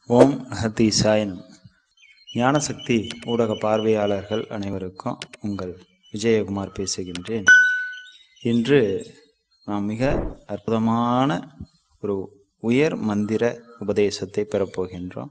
ஓம் அகத்தீசாயன் ஞானசக்தி ஊடக பார்வையாளர்கள் அனைவருக்கும் உங்கள் விஜயகுமார் பேசுகின்றேன் இன்று நாம் மிக அற்புதமான ஒரு உயர் மந்திர உபதேசத்தை பெறப்போகின்றோம்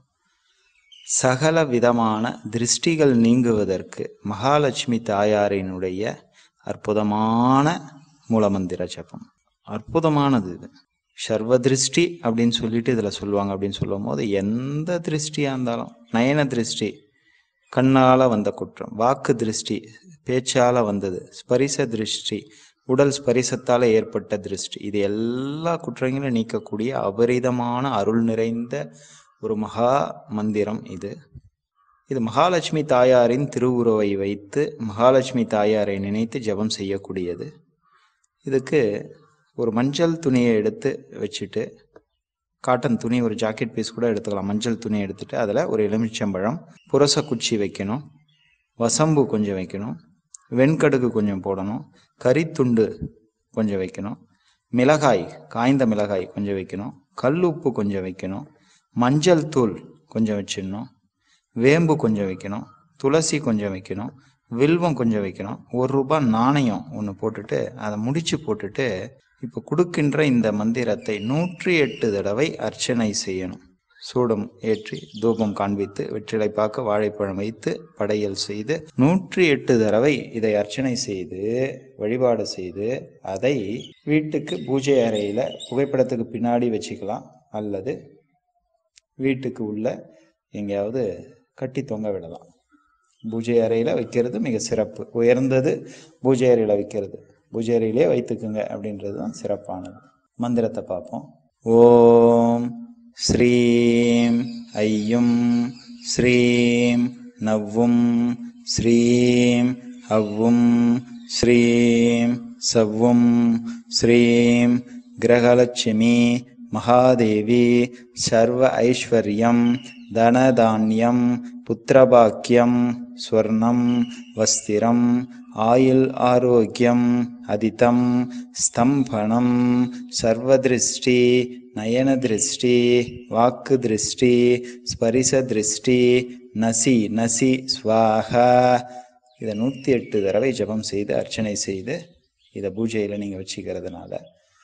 சகல விதமான திருஷ்டிகள் நீங்குவதற்கு மகாலட்சுமி தாயாரினுடைய அற்புதமான மூலமந்திர ஜபம் அற்புதமானது இது சர்வ திருஷ்டி அப்படின்னு சொல்லிட்டு இதில் சொல்லுவாங்க அப்படின்னு சொல்லும் போது எந்த திருஷ்டியாக இருந்தாலும் நயன திருஷ்டி கண்ணால் வந்த குற்றம் வாக்கு திருஷ்டி பேச்சால் வந்தது ஸ்பரிச திருஷ்டி உடல் ஸ்பரிசத்தால் ஏற்பட்ட திருஷ்டி இது எல்லா குற்றங்களும் நீக்கக்கூடிய அபரிதமான அருள் நிறைந்த ஒரு மகா மந்திரம் இது இது மகாலட்சுமி தாயாரின் திருவுருவை வைத்து மகாலட்சுமி தாயாரை நினைத்து ஜெபம் செய்யக்கூடியது இதுக்கு ஒரு மஞ்சள் துணியை எடுத்து வச்சுட்டு காட்டன் துணி ஒரு ஜாக்கெட் பீஸ் கூட எடுத்துக்கலாம் மஞ்சள் துணி எடுத்துட்டு அதில் ஒரு எலுமிச்சம்பழம் புரச குச்சி வைக்கணும் வசம்பு கொஞ்சம் வைக்கணும் வெண்கடுகு கொஞ்சம் போடணும் கறித்துண்டு கொஞ்சம் வைக்கணும் மிளகாய் காய்ந்த மிளகாய் கொஞ்சம் வைக்கணும் கல்லுப்பு கொஞ்சம் வைக்கணும் மஞ்சள் தூள் கொஞ்சம் வச்சிடணும் வேம்பு கொஞ்சம் வைக்கணும் துளசி கொஞ்சம் வைக்கணும் வில்வம் கொஞ்சம் வைக்கணும் ஒரு ரூபாய் நாணயம் ஒன்று போட்டுட்டு அதை முடிச்சு போட்டுட்டு இப்போ கொடுக்கின்ற இந்த மந்திரத்தை நூற்றி எட்டு தடவை அர்ச்சனை செய்யணும் சூடம் ஏற்றி தூபம் காண்பித்து வெற்றிலை பார்க்க வாழைப்பழம் வைத்து படையல் செய்து நூற்றி எட்டு தடவை இதை அர்ச்சனை செய்து வழிபாடு செய்து அதை வீட்டுக்கு பூஜை அறையில் புகைப்படத்துக்கு பின்னாடி வச்சுக்கலாம் அல்லது வீட்டுக்கு உள்ள எங்கேயாவது கட்டி தொங்க விடலாம் பூஜை அறையில் வைக்கிறது மிக சிறப்பு உயர்ந்தது பூஜை அறையில் வைக்கிறது பூஜை அறையிலே வைத்துக்குங்க அப்படின்றது தான் சிறப்பானது மந்திரத்தை பார்ப்போம் ஓம் ஸ்ரீம் ஐயும் ஸ்ரீம் நவ்வும் ஸ்ரீம் அவ்வும் ஸ்ரீம் சவ்வும் ஸ்ரீம் கிரகலட்சுமி மகாதேவி சர்வ ஐஸ்வர்யம் தனதானியம் புத்திரபாக்கியம் ஸ்வர்ணம் வஸ்திரம் ஆயுள் ஆரோக்கியம் அதிதம் ஸ்தம்பனம் சர்வதிருஷ்டி நயன திருஷ்டி வாக்கு திருஷ்டி ஸ்பரிச திருஷ்டி நசி நசி ஸ்வாகா இதை நூற்றி எட்டு தடவை ஜபம் செய்து அர்ச்சனை செய்து இதை பூஜையில் நீங்கள் வச்சுக்கிறதுனால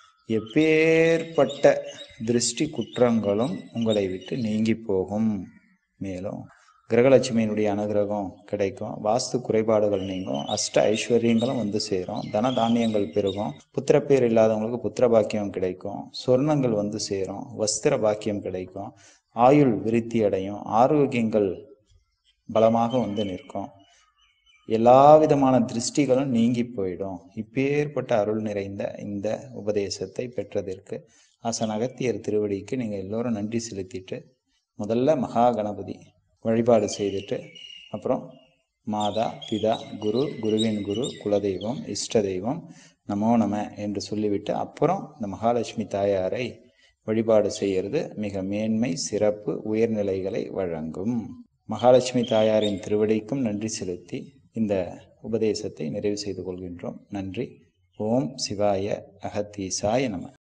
எப்பேற்பட்ட திருஷ்டி குற்றங்களும் உங்களை விட்டு நீங்கி போகும் மேலும் கிரகலட்சுமியினுடைய அனுகிரகம் கிடைக்கும் வாஸ்து குறைபாடுகள் நீங்கும் அஷ்ட ஐஸ்வர்யங்களும் வந்து சேரும் தன தானியங்கள் பெருகும் புத்திரப்பேர் இல்லாதவங்களுக்கு புத்திர பாக்கியம் கிடைக்கும் சொர்ணங்கள் வந்து சேரும் வஸ்திர பாக்கியம் கிடைக்கும் ஆயுள் விருத்தி அடையும் ஆரோக்கியங்கள் பலமாக வந்து நிற்கும் எல்லா விதமான திருஷ்டிகளும் நீங்கி போயிடும் இப்பேற்பட்ட அருள் நிறைந்த இந்த உபதேசத்தை பெற்றதற்கு ஆசன் அகத்தியர் திருவடிக்கு நீங்கள் எல்லோரும் நன்றி செலுத்திட்டு முதல்ல மகா கணபதி வழிபாடு செய்துட்டு அப்புறம் மாதா பிதா குரு குருவின் குரு குலதெய்வம் இஷ்ட தெய்வம் நமோ நம என்று சொல்லிவிட்டு அப்புறம் இந்த மகாலட்சுமி தாயாரை வழிபாடு செய்கிறது மிக மேன்மை சிறப்பு உயர்நிலைகளை வழங்கும் மகாலட்சுமி தாயாரின் திருவடிக்கும் நன்றி செலுத்தி இந்த உபதேசத்தை நிறைவு செய்து கொள்கின்றோம் நன்றி ஓம் சிவாய அகத்தீசாய நம